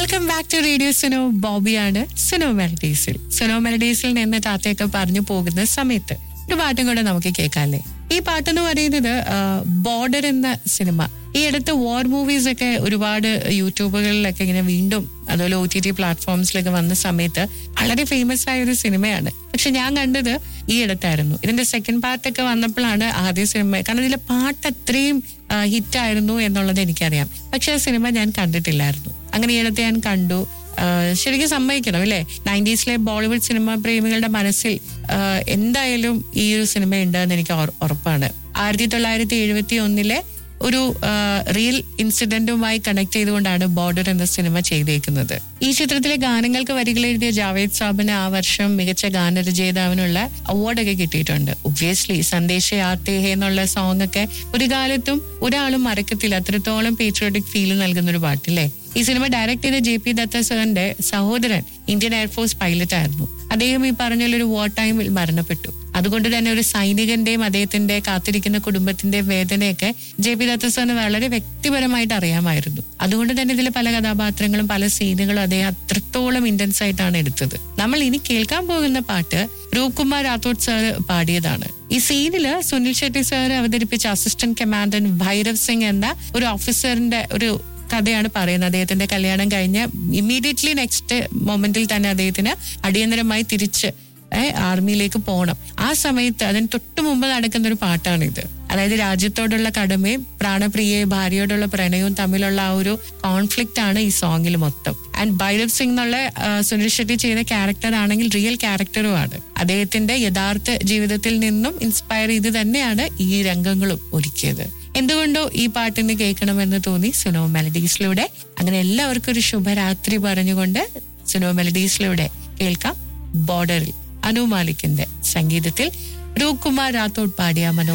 welcome back to radio Suno ബോബിയാണ് സുനോ മെലഡീസിൽ സുനോ മെലഡീസിൽ നിന്ന് ടാറ്റയൊക്കെ പറഞ്ഞു പോകുന്ന സമയത്ത് ഒരു പാട്ടും കൂടെ നമുക്ക് കേൾക്കാല്ലേ ഈ പാട്ടെന്ന് പറയുന്നത് ബോർഡർ എന്ന സിനിമ ഈ അടുത്ത് വാർ മൂവീസ് ഒക്കെ ഒരുപാട് യൂട്യൂബുകളിലൊക്കെ ഇങ്ങനെ വീണ്ടും അതുപോലെ ഒ ടി ടി പ്ലാറ്റ്ഫോംസിലൊക്കെ വന്ന സമയത്ത് വളരെ ഫേമസ് ആയ ഒരു സിനിമയാണ് പക്ഷെ ഞാൻ കണ്ടത് ഈ അടുത്തായിരുന്നു ഇതിന്റെ സെക്കൻഡ് പാർട്ട് ഒക്കെ വന്നപ്പോഴാണ് ആദ്യ സിനിമ കാരണം ഇതിലെ പാട്ട് അത്രയും ഹിറ്റ് ആയിരുന്നു എന്നുള്ളത് എനിക്കറിയാം പക്ഷെ ആ സിനിമ ഞാൻ കണ്ടിട്ടില്ലായിരുന്നു അങ്ങനെ ഈ അടുത്ത് ഞാൻ കണ്ടു ആഹ് ശരിക്കും സമ്മതിക്കണം അല്ലേ നയൻറ്റീസിലെ ബോളിവുഡ് സിനിമ പ്രേമികളുടെ മനസ്സിൽ ആഹ് എന്തായാലും ഈ ഒരു സിനിമ ഉണ്ടെന്ന് എനിക്ക് ഉറ- ഉറപ്പാണ് ആയിരത്തി തൊള്ളായിരത്തി എഴുപത്തി ഒന്നിലെ ഒരു റിയൽ ഇൻസിഡന്റുമായി കണക്ട് ചെയ്തുകൊണ്ടാണ് ബോർഡർ എന്ന സിനിമ ചെയ്തേക്കുന്നത് ഈ ചിത്രത്തിലെ ഗാനങ്ങൾക്ക് വരികൾ എഴുതിയ ജാവേദ് സാബിന് ആ വർഷം മികച്ച ഗാനരചയിതാവിനുള്ള അവാർഡൊക്കെ കിട്ടിയിട്ടുണ്ട് ഒബ്വിയസ്ലി സന്ദേശ യാത്തേ ഹേ എന്നുള്ള സോങ് ഒക്കെ ഒരു കാലത്തും ഒരാളും മറക്കത്തില്ല അത്രത്തോളം പേട്രിയോട്ടിക് ഫീൽ നൽകുന്ന ഒരു പാട്ടില്ലേ ഈ സിനിമ ഡയറക്ട് ചെയ്ത ജെ പി ദത്ത സാറിന്റെ സഹോദരൻ ഇന്ത്യൻ എയർഫോഴ്സ് പൈലറ്റ് ആയിരുന്നു അദ്ദേഹം ഈ പറഞ്ഞ ഒരു വാർ ടൈമിൽ മരണപ്പെട്ടു അതുകൊണ്ട് തന്നെ ഒരു സൈനികന്റെയും അദ്ദേഹത്തിന്റെ കാത്തിരിക്കുന്ന കുടുംബത്തിന്റെ വേദനയൊക്കെ ജെ പി ദത്ത സാറിന് വളരെ വ്യക്തിപരമായിട്ട് അറിയാമായിരുന്നു അതുകൊണ്ട് തന്നെ ഇതിലെ പല കഥാപാത്രങ്ങളും പല സീനുകളും അദ്ദേഹം അത്രത്തോളം ഇന്റൻസ് ആയിട്ടാണ് എടുത്തത് നമ്മൾ ഇനി കേൾക്കാൻ പോകുന്ന പാട്ട് രൂപ്കുമാർ രാത്തോഡ് സാർ പാടിയതാണ് ഈ സീനില് സുനിൽ ഷെട്ടി സാർ അവതരിപ്പിച്ച അസിസ്റ്റന്റ് കമാൻഡന്റ് ഭൈരവ് സിംഗ് എന്ന ഒരു ഓഫീസറിന്റെ ഒരു കഥയാണ് പറയുന്നത് അദ്ദേഹത്തിന്റെ കല്യാണം കഴിഞ്ഞ് ഇമ്മീഡിയറ്റ്ലി നെക്സ്റ്റ് മൊമെന്റിൽ തന്നെ അദ്ദേഹത്തിന് അടിയന്തരമായി തിരിച്ച് ഏഹ് ആർമിയിലേക്ക് പോകണം ആ സമയത്ത് അതിന് തൊട്ടു മുമ്പ് നടക്കുന്ന ഒരു പാട്ടാണിത് അതായത് രാജ്യത്തോടുള്ള കടമയും പ്രാണപ്രിയയെ ഭാര്യയോടുള്ള പ്രണയവും തമ്മിലുള്ള ആ ഒരു കോൺഫ്ലിക്റ്റ് ആണ് ഈ സോങ്ങിൽ മൊത്തം ആൻഡ് ഭൈരവ് സിംഗ് എന്നുള്ള ആ, സുനിൽ ഷെട്ടി ചെയ്ത ക്യാരക്ടർ ആണെങ്കിൽ റിയൽ ക്യാരക്ടറുമാണ് അദ്ദേഹത്തിന്റെ യഥാർത്ഥ ജീവിതത്തിൽ നിന്നും ഇൻസ്പയർ ചെയ്ത് തന്നെയാണ് ഈ രംഗങ്ങളും ഒരുക്കിയത് എന്തുകൊണ്ടോ ഈ പാട്ടിന് കേൾക്കണമെന്ന് തോന്നി സുനോ മെലഡീസിലൂടെ അങ്ങനെ എല്ലാവർക്കും ഒരു ശുഭരാത്രി പറഞ്ഞുകൊണ്ട് സുനോ മെലഡീസിലൂടെ കേൾക്കാം ബോർഡറിൽ അനു മാലിക്കിന്റെ സംഗീതത്തിൽ രൂപ് കുമാർ രാത്തോഡ് പാടിയ മനോ